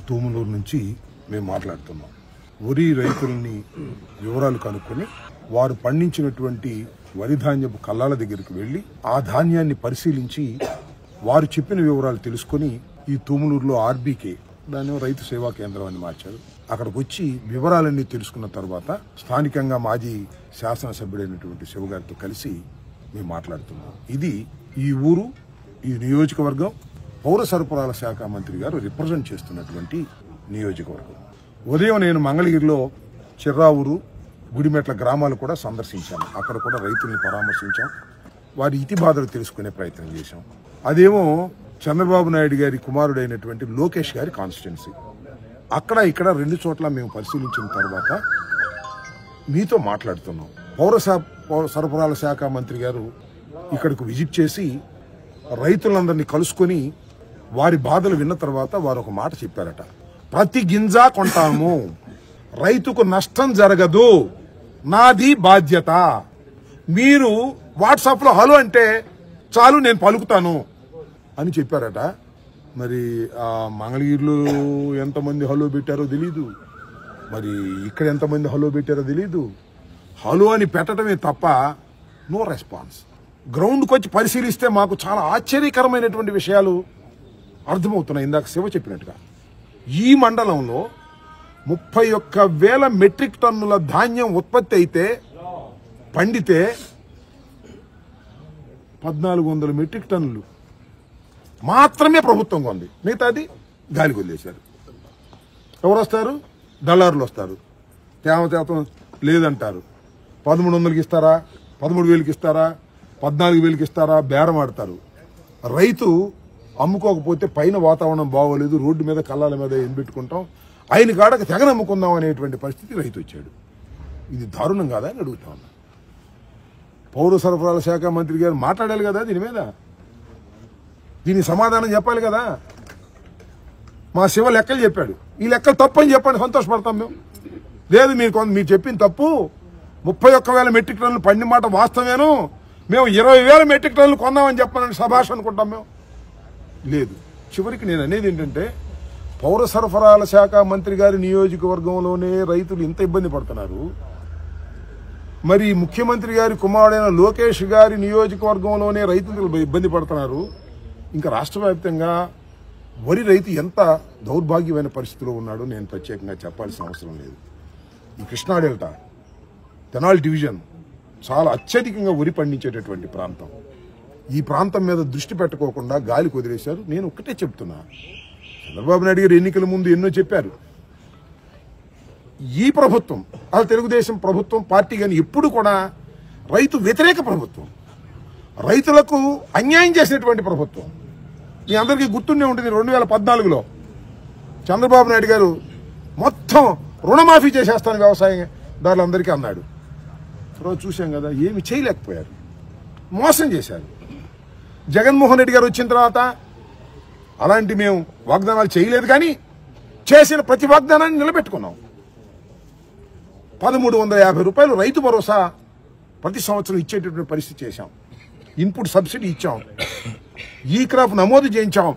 తూములూరు నుంచి మేము మాట్లాడుతున్నాం వరి రైతుల్ని వివరాలు కనుక్కొని వారు పండించినటువంటి వరి ధాన్యపు కల్లాల దగ్గరికి వెళ్లి ఆ ధాన్యాన్ని పరిశీలించి వారు చెప్పిన వివరాలు తెలుసుకొని ఈ తూములూరులో ఆర్బీకే దాన్ని రైతు సేవా కేంద్రం అని మార్చారు అక్కడికి వచ్చి వివరాలన్నీ తెలుసుకున్న తర్వాత స్థానికంగా మాజీ శాసనసభ్యుడైనటువంటి శివగారితో కలిసి మేము మాట్లాడుతున్నాం ఇది ఈ ఊరు ఈ నియోజకవర్గం పౌర సరఫరాల శాఖ మంత్రి గారు రిప్రజెంట్ చేస్తున్నటువంటి నియోజకవర్గం ఉదయం నేను మంగళగిరిలో చిర్రావూరు గుడిమెట్ల గ్రామాలు కూడా సందర్శించాను అక్కడ కూడా రైతుల్ని పరామర్శించాం వారి ఇతి బాధలు తెలుసుకునే ప్రయత్నం చేశాం అదేమో చంద్రబాబు నాయుడు గారి కుమారుడైనటువంటి లోకేష్ గారి కాన్స్టిట్యున్సీ అక్కడ ఇక్కడ రెండు చోట్ల మేము పరిశీలించిన తర్వాత మీతో మాట్లాడుతున్నాం పౌర స- పౌర సరఫరాల శాఖ మంత్రి గారు ఇక్కడికి విజిట్ చేసి రైతులందరినీ కలుసుకొని వారి బాధలు విన్న తర్వాత వారు ఒక మాట చెప్పారట ప్రతి గింజ కొంటాము రైతుకు నష్టం జరగదు నాది బాధ్యత మీరు వాట్సాప్ లో హలో అంటే చాలు నేను పలుకుతాను అని చెప్పారట మరి ఆ మంగళగిరిలో ఎంతమంది హలో పెట్టారో తెలీదు మరి ఇక్కడ ఎంతమంది హలో పెట్టారో తెలీదు హలో అని పెట్టడమే తప్ప నో రెస్పాన్స్ గ్రౌండ్కి వచ్చి పరిశీలిస్తే మాకు చాలా ఆశ్చర్యకరమైనటువంటి విషయాలు అర్థమవుతున్నాయి ఇందాక శివ చెప్పినట్టుగా ఈ మండలంలో ముప్పై ఒక్క వేల మెట్రిక్ టన్నుల ధాన్యం ఉత్పత్తి అయితే పండితే పద్నాలుగు వందల మెట్రిక్ టన్నులు మాత్రమే ప్రభుత్వం కొంది మిగతాది గాలికి వదిలేశారు ఎవరు వస్తారు దళారులు వస్తారు తేమ శాతం లేదంటారు పదమూడు వందలకి ఇస్తారా పదమూడు వేలకి ఇస్తారా పద్నాలుగు వేలకి ఇస్తారా బేరం ఆడతారు రైతు అమ్ముకోకపోతే పైన వాతావరణం బాగోలేదు రోడ్డు మీద కళ్ళాల మీద ఏం పెట్టుకుంటాం ఆయన కాడకు తెగ నమ్ముకుందాం అనేటువంటి పరిస్థితి రైతు వచ్చాడు ఇది దారుణం కాదా అని అడుగుతా ఉన్నా పౌర సరఫరాల శాఖ మంత్రి గారు మాట్లాడాలి కదా దీని మీద దీనికి సమాధానం చెప్పాలి కదా మా శివ లెక్కలు చెప్పాడు ఈ లెక్కలు తప్పు అని చెప్పండి సంతోషపడతాం మేము లేదు మీరు కొంత మీరు చెప్పిన తప్పు ముప్పై ఒక్క వేల మెట్రిక్ టన్నులు పండి మాట వాస్తవేను మేము ఇరవై వేల మెట్రిక్ టన్నులు కొందామని చెప్పాలని సభాష్ అనుకుంటాం మేము లేదు చివరికి నేను అనేది ఏంటంటే పౌర సరఫరాల శాఖ మంత్రి గారి నియోజకవర్గంలోనే రైతులు ఇంత ఇబ్బంది పడుతున్నారు మరి ముఖ్యమంత్రి గారి కుమారుడైన లోకేష్ గారి నియోజకవర్గంలోనే రైతులు ఇబ్బంది పడుతున్నారు ఇంకా రాష్ట్ర వ్యాప్తంగా వరి రైతు ఎంత దౌర్భాగ్యమైన పరిస్థితిలో ఉన్నాడో నేను ప్రత్యేకంగా చెప్పాల్సిన అవసరం లేదు ఈ కృష్ణా డెల్టా తెనాలి డివిజన్ చాలా అత్యధికంగా వరి పండించేటటువంటి ప్రాంతం ఈ ప్రాంతం మీద దృష్టి పెట్టకోకుండా గాలికి వదిలేశారు నేను ఒక్కటే చెప్తున్నా చంద్రబాబు నాయుడు గారు ఎన్నికల ముందు ఎన్నో చెప్పారు ఈ ప్రభుత్వం అసలు తెలుగుదేశం ప్రభుత్వం పార్టీ కానీ ఎప్పుడు కూడా రైతు వ్యతిరేక ప్రభుత్వం రైతులకు అన్యాయం చేసినటువంటి ప్రభుత్వం మీ అందరికీ గుర్తుండే ఉంటుంది రెండు వేల పద్నాలుగులో చంద్రబాబు నాయుడు గారు మొత్తం రుణమాఫీ చేసేస్తాను వ్యవసాయదారులందరికీ అన్నాడు తర్వాత చూశాం కదా ఏమి చేయలేకపోయారు మోసం చేశారు జగన్మోహన్ రెడ్డి గారు వచ్చిన తర్వాత అలాంటి మేము వాగ్దానాలు చేయలేదు కానీ చేసిన ప్రతి వాగ్దానాన్ని నిలబెట్టుకున్నాం పదమూడు వందల యాభై రూపాయలు రైతు భరోసా ప్రతి సంవత్సరం ఇచ్చేటటువంటి పరిస్థితి చేశాం ఇన్పుట్ సబ్సిడీ ఇచ్చాం ఈ క్రాప్ నమోదు చేయించాం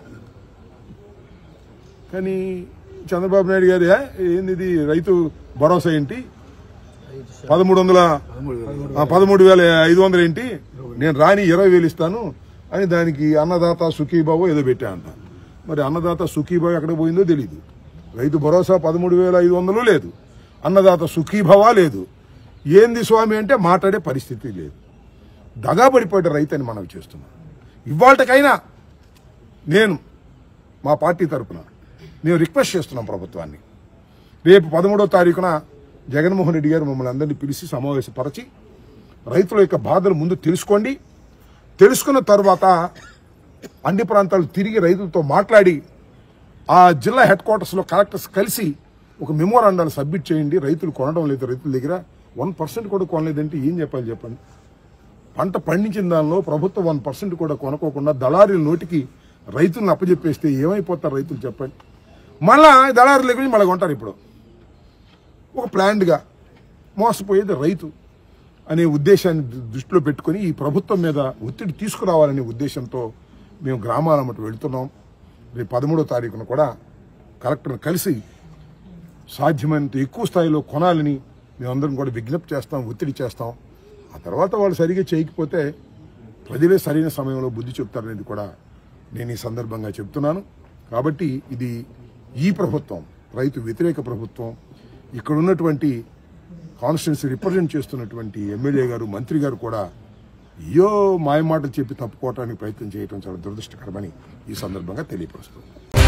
కానీ చంద్రబాబు నాయుడు గారు "ఏ, ఏంది ఇది రైతు భరోసా ఏంటి పదమూడు వందల ఆ, పదమూడు వేల ఐదు వందలు ఏంటి నేను రాని ఇరవై వేలు ఇస్తాను అని దానికి అన్నదాత సుఖీబాబు ఏదో పెట్టా అంట మరి అన్నదాత సుఖీబాబు ఎక్కడ పోయిందో తెలియదు రైతు భరోసా పదమూడు వేల ఐదు వందలు లేదు అన్నదాత సుఖీభవ లేదు ఏంది స్వామి అంటే మాట్లాడే పరిస్థితి లేదు దగా పడిపోయే రైతు అని మనం చేస్తున్నాం ఇవాళకైనా నేను మా పార్టీ తరపున మేము రిక్వెస్ట్ చేస్తున్నాం ప్రభుత్వాన్ని రేపు పదమూడో తారీఖున జగన్మోహన్ రెడ్డి గారు మమ్మల్ని అందరినీ పిలిచి సమావేశపరచి రైతుల యొక్క బాధలు ముందు తెలుసుకోండి తెలుసుకున్న తర్వాత అన్ని ప్రాంతాలు తిరిగి రైతులతో మాట్లాడి ఆ జిల్లా హెడ్ క్వార్టర్స్లో కలెక్టర్స్ కలిసి ఒక మెమోరాండాలు సబ్మిట్ చేయండి రైతులు కొనడం లేదు రైతుల దగ్గర వన్ పర్సెంట్ కూడా కొనలేదంటే ఏం చెప్పాలి చెప్పండి పంట పండించిన దానిలో ప్రభుత్వం వన్ పర్సెంట్ కూడా కొనుక్కోకుండా దళారీల నోటికి రైతులను అప్పచెప్పేస్తే ఏమైపోతారు రైతులు చెప్పండి మళ్ళా దళారుల దగ్గర నుంచి మళ్ళీ కొంటారు ఇప్పుడు ఒక ప్లాన్డ్గా మోసపోయేది రైతు అనే ఉద్దేశాన్ని దృ- దృష్టిలో పెట్టుకొని ఈ ప్రభుత్వం మీద ఒత్తిడి తీసుకురావాలనే ఉద్దేశంతో మేము గ్రామాల మటు వెళ్తున్నాం రేపు పదమూడో తారీఖున కూడా కలెక్టర్ని కలిసి సాధ్యమైనంత ఎక్కువ స్థాయిలో కొనాలని మేమందరం కూడా విజ్ఞప్తి చేస్తాం ఒత్తిడి చేస్తాం ఆ తర్వాత వాళ్ళు సరిగా చేయకపోతే ప్రజలే సరైన సమయంలో బుద్ధి చెప్తారనేది కూడా నేను ఈ సందర్భంగా చెప్తున్నాను కాబట్టి ఇది ఈ ప్రభుత్వం రైతు వ్యతిరేక ప్రభుత్వం ఇక్కడ ఉన్నటువంటి కాన్స్టిట్యున్సీ రిప్రజెంట్ చేస్తున్నటువంటి ఎమ్మెల్యే గారు మంత్రి గారు కూడా అయ్యో మాయమాటలు చెప్పి తప్పుకోవటానికి ప్రయత్నం చేయడం చాలా దురదృష్టకరమని ఈ సందర్భంగా తెలియపరుస్తుంది